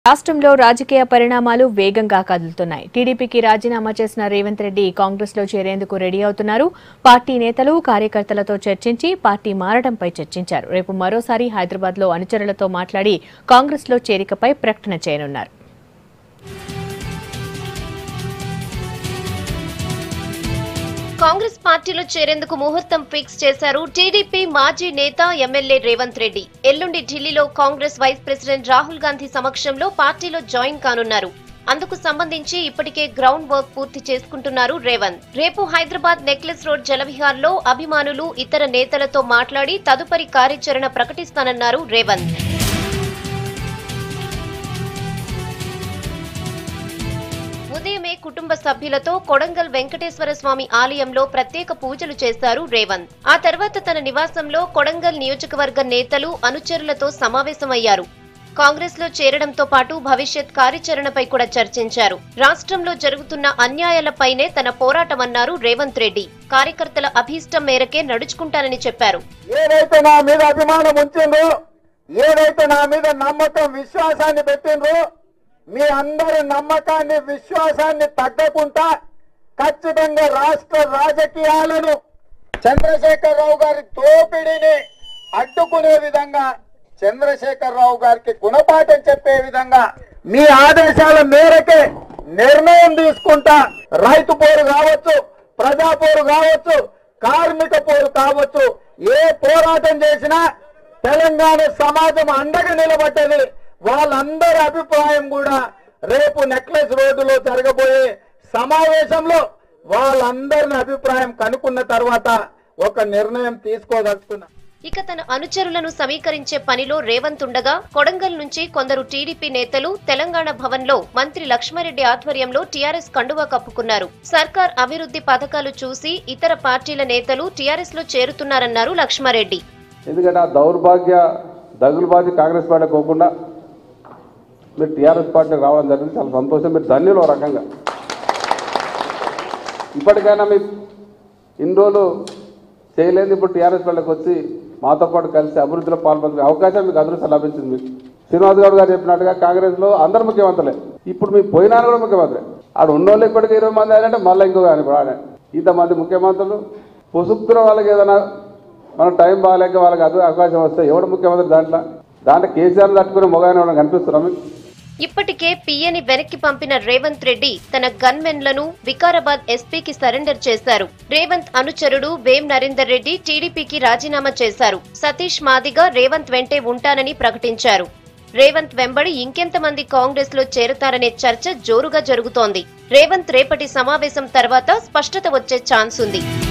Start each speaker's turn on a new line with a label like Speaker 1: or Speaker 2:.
Speaker 1: రాష్ట్రంలో రాజకీయ పరిణామాలు వేగంగా కదులుతున్నాయి టీడీపీకి రాజీనామా చేసిన రేవంత్ రెడ్డి కాంగ్రెస్ లో చేరేందుకు రెడీ అవుతున్నారు పార్టీ నేతలు కార్యకర్తలతో చర్చించి పార్టీ మారడంపై చర్చించారు రేపు మరోసారి హైదరాబాద్ లో అనుచరులతో మాట్లాడి కాంగ్రెస్ లో చేరికపై ప్రకటన చేయనున్నారు
Speaker 2: కాంగ్రెస్ పార్టీలో చేరేందుకు ముహూర్తం ఫిక్స్ చేశారు టీడీపీ మాజీ నేత ఎమ్మెల్యే రేవంత్ రెడ్డి ఎల్లుండి ఢిల్లీలో కాంగ్రెస్ వైస్ ప్రెసిడెంట్ రాహుల్ గాంధీ సమక్షంలో పార్టీలో జాయిన్ కానున్నారు అందుకు సంబంధించి ఇప్పటికే గ్రౌండ్ వర్క్ పూర్తి చేసుకుంటున్నారు రేవంత్ రేపు హైదరాబాద్ నెక్లెస్ రోడ్ జలవిహార్లో అభిమానులు ఇతర నేతలతో మాట్లాడి తదుపరి కార్యాచరణ ప్రకటిస్తానన్నారు రేవంత్ ఉదయమే కుటుంబ సభ్యులతో కొడంగల్ వెంకటేశ్వర స్వామి ఆలయంలో ప్రత్యేక పూజలు చేశారు రేవంత్ ఆ తర్వాత తన నివాసంలో కొడంగల్ నియోజకవర్గ నేతలు అనుచరులతో సమావేశమయ్యారు కాంగ్రెస్ లో చేరడంతో పాటు భవిష్యత్ కార్యాచరణపై కూడా చర్చించారు రాష్ట్రంలో జరుగుతున్న అన్యాయాలపైనే తన పోరాటమన్నారు రేవంత్ రెడ్డి కార్యకర్తల అభీష్టం మేరకే నడుచుకుంటానని చెప్పారు
Speaker 3: ఏదైతే నా మీద అభిమానం ఉంచిండ్రో ఏదైతే నా మీద నమ్మకం విశ్వాసాన్ని పెట్టిండ్రో మీ అందరి నమ్మకాన్ని విశ్వాసాన్ని తగ్గకుండా ఖచ్చితంగా రాష్ట్ర రాజకీయాలను చంద్రశేఖరరావు గారి దోపిడీని అడ్డుకునే విధంగా చంద్రశేఖరరావు గారికి గుణపాఠం చెప్పే విధంగా మీ ఆదేశాల మేరకే నిర్ణయం తీసుకుంటా రైతు పోరు కావచ్చు ప్రజా పోరు కావచ్చు కార్మిక పోరు కావచ్చు ఏ పోరాటం చేసినా తెలంగాణ సమాజం అండగా నిలబడ్డది వాళ్ళందరి అభిప్రాయం కూడా రేపు నెక్లెస్ రోడ్డులో జరగబోయే సమావేశంలో వాళ్ళందరిని అభిప్రాయం కనుక్కున్న తర్వాత ఒక నిర్ణయం తీసుకోదలుచుకున్నా
Speaker 2: ఇక తన అనుచరులను సమీకరించే పనిలో రేవంత్ ఉండగా కొడంగల్ నుంచి కొందరు టీడీపీ నేతలు తెలంగాణ భవన్లో మంత్రి లక్ష్మారెడ్డి ఆధ్వర్యంలో టీఆర్ఎస్ కండువా కప్పుకున్నారు సర్కార్ అభివృద్ధి పథకాలు చూసి ఇతర పార్టీల నేతలు టీఆర్ఎస్ లో చేరుతున్నారన్నారు లక్ష్మారెడ్డి
Speaker 4: ఎందుకంటే ఆ దౌర్భాగ్య దగులుబాజీ కాంగ్రెస్ పార్టీ పోకుండా మీరు టీఆర్ఎస్ పార్టీకి రావడం జరిగింది చాలా సంతోషం మీరు ధన్యులు ఓ రకంగా ఇప్పటికైనా మీ ఇన్ని రోజులు చేయలేదు ఇప్పుడు టీఆర్ఎస్ పార్టీకి వచ్చి మాతో పాటు కలిసి అభివృద్ధిలో పాల్పొందే అవకాశం మీకు అదృష్టం లభించింది మీకు శ్రీనివాస్ గౌడ్ గారు చెప్పినట్టుగా కాంగ్రెస్లో అందరు ముఖ్యమంత్రులే ఇప్పుడు మీకు పోయినా కూడా ముఖ్యమంత్రి ఆడ ఉన్నోళ్ళు ఇప్పటికీ ఇరవై మంది అయినంటే మళ్ళీ ఇంకో కానీ ఇప్పుడు ఆడ ఇంతమంది ముఖ్యమంత్రులు పుసుక్కున వాళ్ళకి ఏదైనా మనం టైం బాగాలేక వాళ్ళకి అది అవకాశం వస్తే ఎవడు ముఖ్యమంత్రి దాంట్లో దాంట్లో కేసీఆర్ తట్టుకుని మొగాయన కనిపిస్తున్నాం మీకు
Speaker 2: ఇప్పటికే పిఏని వెనక్కి పంపిన రేవంత్ రెడ్డి తన గన్మెన్లను వికారాబాద్ ఎస్పీకి సరెండర్ చేశారు రేవంత్ అనుచరుడు వేం నరేందర్ రెడ్డి టీడీపీకి రాజీనామా చేశారు సతీష్ మాదిగా రేవంత్ వెంటే ఉంటానని ప్రకటించారు రేవంత్ వెంబడి ఇంకెంతమంది కాంగ్రెస్ లో చేరతారనే చర్చ జోరుగా జరుగుతోంది రేవంత్ రేపటి సమావేశం తర్వాత స్పష్టత వచ్చే ఛాన్స్ ఉంది